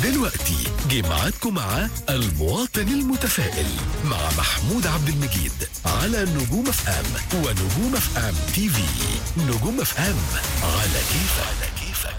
ودلوقتي جه ميعادكم مع المواطن المتفائل مع محمود عبد المجيد على نجوم اف ام ونجوم اف ام تي في نجوم اف ام على كيفك على كيفك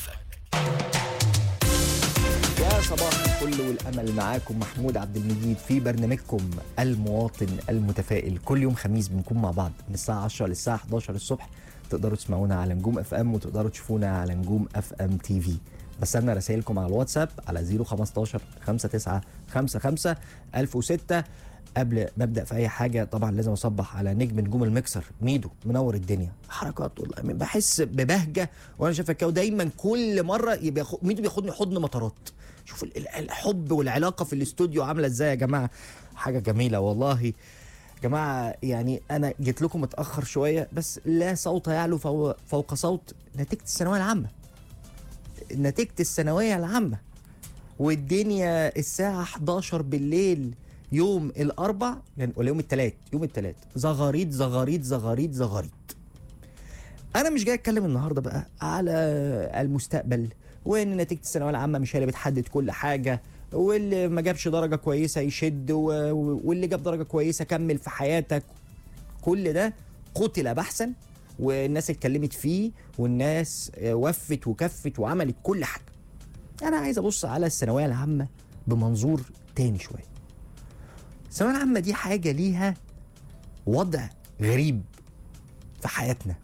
يا صباح الفل والامل معاكم محمود عبد المجيد في برنامجكم المواطن المتفائل كل يوم خميس بنكون مع بعض من الساعه 10 للساعه 11 الصبح تقدروا تسمعونا على نجوم اف ام وتقدروا تشوفونا على نجوم اف ام تي في بستنى رسائلكم على الواتساب على 015 59 55 1006 قبل ما ابدا في اي حاجه طبعا لازم اصبح على نجم نجوم المكسر ميدو منور الدنيا حركات والله بحس ببهجه وانا شايف الكاو دايما كل مره يبقى ياخد- ميدو بياخدني حضن مطارات شوف ال- ال- الحب والعلاقه في الاستوديو عامله ازاي يا جماعه حاجه جميله والله يا جماعه يعني انا جيت لكم متاخر شويه بس لا صوت يعلو فوق, فوق صوت نتيجه الثانويه العامه نتيجه الثانويه العامه والدنيا الساعه 11 بالليل يوم الاربع يعني ولا يوم الثلاث يوم الثلاث زغاريد زغاريد زغاريد زغاريد انا مش جاي اتكلم النهارده بقى على المستقبل وان نتيجه الثانويه العامه مش هي اللي بتحدد كل حاجه واللي ما جابش درجه كويسه يشد و- واللي جاب درجه كويسه كمل في حياتك كل ده قتل بحثا والناس اتكلمت فيه والناس آه، وفت وكفت وعملت كل حاجه انا عايز ابص على الثانويه العامه بمنظور تاني شويه الثانويه العامه دي حاجه ليها وضع غريب في حياتنا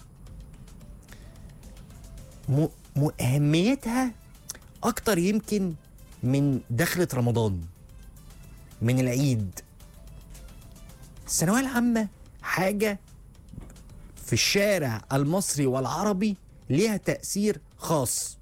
م... م... اهميتها اكتر يمكن من دخلة رمضان من العيد الثانويه العامه حاجه في الشارع المصري والعربي ليها تاثير خاص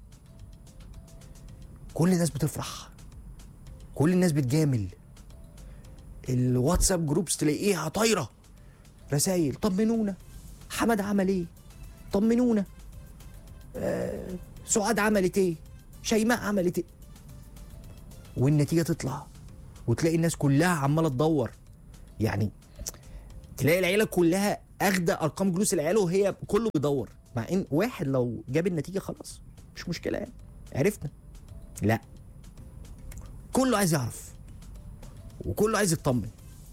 كل الناس بتفرح كل الناس بتجامل الواتساب جروبس تلاقيها طايره رسايل طمنونا حمد عمل ايه طمنونا آه سعاد عملت ايه شيماء عملت ايه والنتيجه تطلع وتلاقي الناس كلها عماله تدور يعني تلاقي العيله كلها اخده ارقام جلوس العيله وهي كله بيدور مع ان واحد لو جاب النتيجه خلاص مش مشكله يعني عرفنا لا كله عايز يعرف وكله عايز يطمن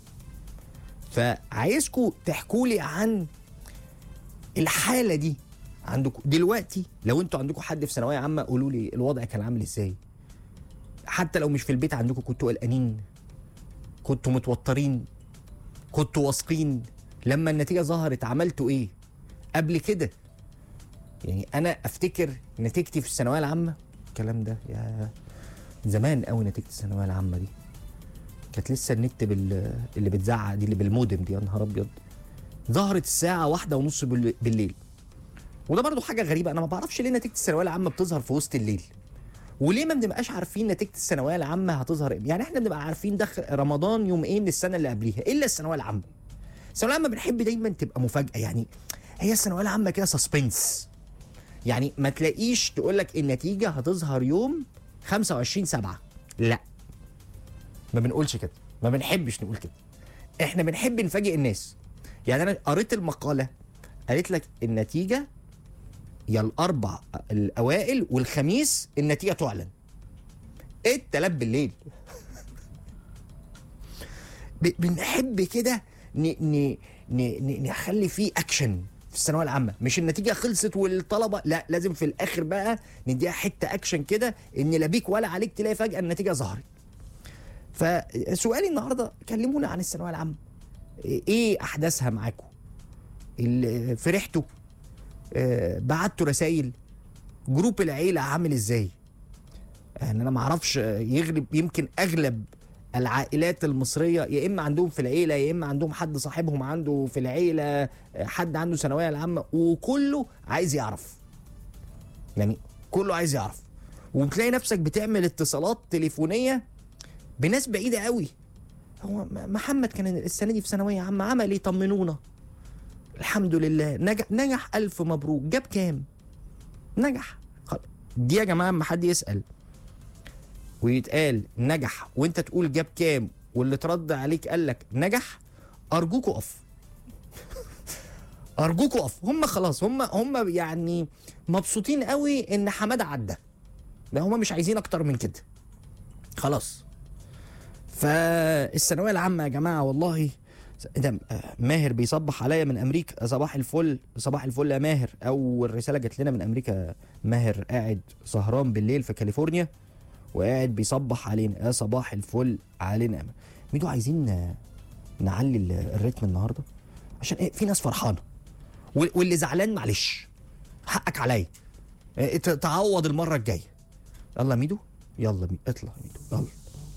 فعايزكم تحكوا لي عن الحاله دي عندكم دلوقتي لو انتوا عندكم حد في ثانويه عامه قولوا لي الوضع كان عامل ازاي حتى لو مش في البيت عندكم كنتوا قلقانين كنتوا متوترين كنتوا واثقين لما النتيجه ظهرت عملتوا ايه قبل كده يعني انا افتكر نتيجتي في الثانويه العامه الكلام ده يا زمان قوي نتيجه الثانويه العامه دي كانت لسه النت بال... اللي بتزعق دي اللي بالمودم دي يا نهار ابيض ظهرت الساعه واحدة ونص بال- بالليل وده برضو حاجه غريبه انا ما بعرفش ليه نتيجه الثانويه العامه بتظهر في وسط الليل وليه ما بنبقاش عارفين نتيجه الثانويه العامه هتظهر امتى يعني احنا بنبقى عارفين دخل رمضان يوم ايه من السنه اللي قبليها الا الثانويه العامه الثانويه العامه بنحب دايما تبقى مفاجاه يعني هي الثانويه العامه كده سسبنس يعني ما تلاقيش تقول لك النتيجه هتظهر يوم 25 7 لا ما بنقولش كده ما بنحبش نقول كده احنا بنحب نفاجئ الناس يعني انا قريت المقاله قالت لك النتيجه يا الاربع الاوائل والخميس النتيجه تعلن التلات بالليل ب- بنحب كده ن- ن- ن- ن- نخلي فيه اكشن في الثانويه العامه مش النتيجه خلصت والطلبه لا لازم في الاخر بقى نديها حته اكشن كده ان لا بيك ولا عليك تلاقي فجاه النتيجه ظهرت فسؤالي النهارده كلمونا عن الثانويه العامه ايه احداثها معاكم ال- فرحتوا آه، بعتوا رسائل جروب العيله عامل ازاي يعني انا ما اعرفش آه، يغلب يمكن اغلب العائلات المصريه يا اما عندهم في العيله يا اما عندهم حد صاحبهم عنده في العيله آه، حد عنده ثانويه العامه وكله عايز يعرف يعني كله عايز يعرف وبتلاقي نفسك بتعمل اتصالات تليفونيه بناس بعيده قوي هو م- محمد كان السنه دي في ثانويه عامه عمل ايه طمنونا الحمد لله نجح نجح الف مبروك جاب كام نجح خلاص. دي يا جماعه اما حد يسال ويتقال نجح وانت تقول جاب كام واللي ترد عليك قال لك نجح ارجوك اقف ارجوك اقف هم خلاص هم هم يعني مبسوطين قوي ان حماده عدى لا هم مش عايزين اكتر من كده خلاص فالثانويه العامه يا جماعه والله ده ماهر بيصبح عليا من امريكا صباح الفل صباح الفل يا ماهر اول رساله جات لنا من امريكا ماهر قاعد سهران بالليل في كاليفورنيا وقاعد بيصبح علينا يا صباح الفل علينا ميدو عايزين نعلي ال- الريتم النهارده عشان ايه في ناس فرحانه وال- واللي زعلان معلش حقك عليا إيه، ت- تعوض المره الجايه يلا يا ميدو يلا ميدو اطلع يا ميدو يلا